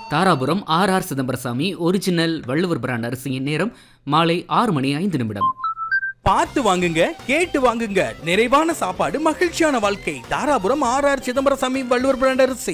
Dharapuram R R Chidambarasamy original Valluvar brand அரிசியின் நேரம் மாலை ஆறு மணி ஐந்து நிமிடம் பார்த்து வாங்குங்க கேட்டு வாங்குங்க நிறைவான சாப்பாடு மகிழ்ச்சியான வாழ்க்கை Dharapuram R R Chidambarasamy Valluvar brand அரிசி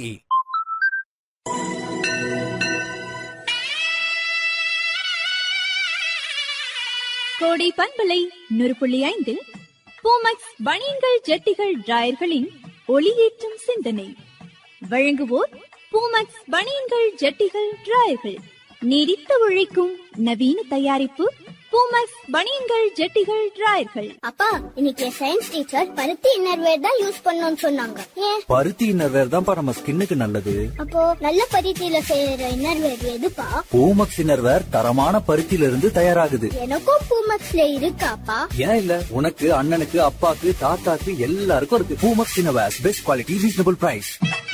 கோடை பண்பலை நூறு புள்ளி ஐந்தில் பூமக்ஸ் பனியன்கள் ஜட்டிகள் டிராயர்களின் ஒளியேற்றும் சிந்தனை வழங்குவோர் பூமக்ஸ் பனியன்கள் ஜட்டிகள் டிராயர்கள் நீடித்து உழைக்கும் நவீன தயாரிப்பு பூமக்ஸ் பனியன்கள் ஜட்டிகள் டிராயர்கள் அப்பா இன்னைக்கு சயின்ஸ் டீச்சர் பருத்தி இன்னர்வேர் தான் யூஸ் பண்ணணும்னு சொன்னாங்க ஏன் பருத்தி இன்னர்வேர் தான்ப்பா நம்ம ஸ்கின்னுக்கு நல்லது அப்போ நல்ல பருத்தியில செய்யற இன்னர்வேர் எதுப்பா பூமக்ஸ் இன்னர்வேர் தரமான பருத்தியில இருந்து தயாராகுது எனக்கும் பூமக்ஸ்ல இருக்காப்பா ஏன் இல்ல உனக்கு அண்ணனுக்கு அப்பாக்கு தாத்தாக்கு எல்லாருக்கும் இருக்கு Poomex innerwear best quality reasonable price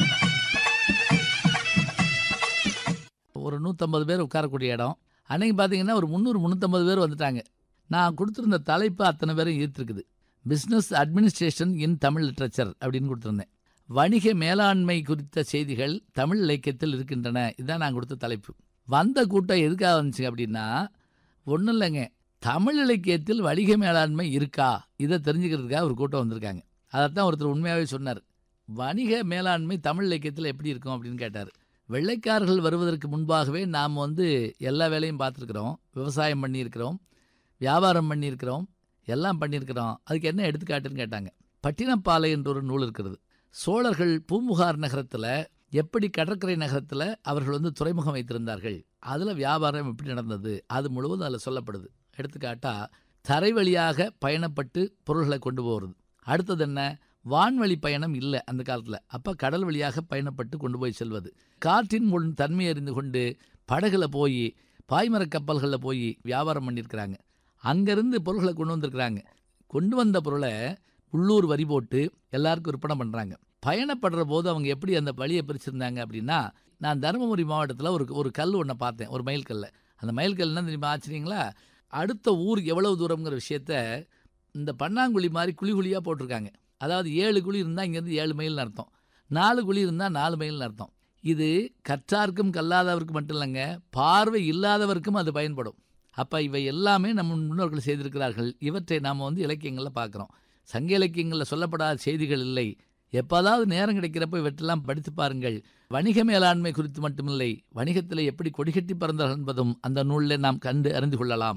ஒரு நூற்றம்பது பேர் உட்காரக்கூடிய இடம் அன்னைக்கு பார்த்தீங்கன்னா ஒரு முந்நூறு முந்நூற்றம்பது பேர் வந்துட்டாங்க நான் கொடுத்துருந்த தலைப்பு அத்தனை பேரும் ஈர்த்திருக்குது business administration in Tamil literature அப்படின்னு கொடுத்துருந்தேன் வணிக மேலாண்மை குறித்த செய்திகள் தமிழ் இலக்கியத்தில் இருக்கின்றன இதுதான் நான் கொடுத்த தலைப்பு வந்த கூட்டம் எதுக்காக வந்துச்சு அப்படின்னா ஒன்றும் இல்லைங்க தமிழ் இலக்கியத்தில் வணிக மேலாண்மை இருக்கா இதை தெரிஞ்சுக்கிறதுக்காக ஒரு கூட்டம் வந்திருக்காங்க அதைத்தான் ஒருத்தர் உண்மையாகவே சொன்னார் வணிக மேலாண்மை தமிழ் இலக்கியத்தில் எப்படி இருக்கும் அப்படின்னு கேட்டார் வெள்ளைக்காரர்கள் வருவதற்கு முன்பாகவே நாம் வந்து எல்லா வேலையும் பார்த்துருக்குறோம் விவசாயம் பண்ணியிருக்கிறோம் வியாபாரம் பண்ணியிருக்கிறோம் எல்லாம் பண்ணியிருக்கிறோம் அதுக்கு என்ன எடுத்துக்காட்டுன்னு கேட்டாங்க பட்டினப்பாலை என்ற ஒரு நூல் இருக்கிறது சோழர்கள் பூம்புகார் நகரத்தில் எப்படி கடற்கரை நகரத்தில் அவர்கள் வந்து துறைமுகம் வைத்திருந்தார்கள் அதில் வியாபாரம் எப்படி நடந்தது அது முழுவதும் அதில் சொல்லப்படுது எடுத்துக்காட்டா தரை வழியாக பயணப்பட்டு பொருள்களை கொண்டு போகிறது அடுத்தது என்ன வான்வழி பயணம் இல்லை அந்த காலத்தில் அப்போ கடல் வழியாக பயணப்பட்டு கொண்டு போய் செல்வது காற்றின் முன் தன்மை அறிந்து கொண்டு படகுல போய் பாய்மரக் கப்பல்களில் போய் வியாபாரம் பண்ணியிருக்கிறாங்க அங்கேருந்து பொருள்களை கொண்டு வந்திருக்கிறாங்க கொண்டு வந்த பொருளை உள்ளூர் வரி போட்டு எல்லாருக்கும் விற்பனை பண்ணுறாங்க பயணப்படுற போது அவங்க எப்படி அந்த வழியை பிரிச்சிருந்தாங்க அப்படின்னா நான் தருமபுரி மாவட்டத்தில் ஒரு ஒரு கல் ஒன்றை பார்த்தேன் ஒரு மைல் கல்லை அந்த மைல் கல் என்ன தெரியுமா ஆச்சரியங்களா அடுத்த ஊர் எவ்வளவு தூரங்கிற விஷயத்த இந்த பன்னாங்குழி மாதிரி குழி குழியாக போட்டிருக்காங்க அதாவது ஏழு குழி இருந்தால் இங்கேருந்து ஏழு மைல்னு அர்த்தம் நாலு குழி இருந்தால் நாலு மைல்னு அர்த்தம் இது கற்றார்க்கும் கல்லாதவருக்கும் மட்டும் இல்லைங்க பார்வை இல்லாதவருக்கும் அது பயன்படும் அப்போ இவை எல்லாமே நம்ம முன்னோர்கள் செய்திருக்கிறார்கள் இவற்றை நாம் வந்து இலக்கியங்களில் பார்க்குறோம் சங்க இலக்கியங்களில் சொல்லப்படாத செய்திகள் இல்லை எப்போதாவது நேரம் கிடைக்கிறப்ப இவற்றெல்லாம் படித்து பாருங்கள் வணிக மேலாண்மை குறித்து மட்டுமில்லை வணிகத்தில் எப்படி கொடிகட்டி பறந்தார்கள் என்பதும் அந்த நூலில் நாம் கண்டு அறிந்து கொள்ளலாம்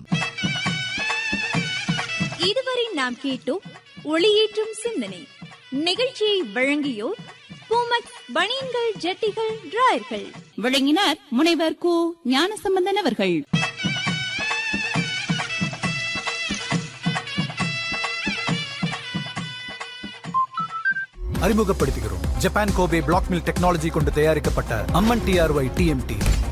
இதுவரை நாம் கேட்டோம் ஒளியேற்றும் சிந்தனை நிகழ்ச்சியை வழங்கியோர் பூமக்ஸ் பனியன்கள் ஜட்டிகள் டிராயர்கள் வழங்கினார் முனைவர் கு ஞானசம்பந்தன் அவர்கள் அறிமுகப்படுத்துகிறோம் Japan Kobe black mill technology கொண்டு தயாரிக்கப்பட்ட அம்மன் டிஆர்ஒய் டிஎம்டி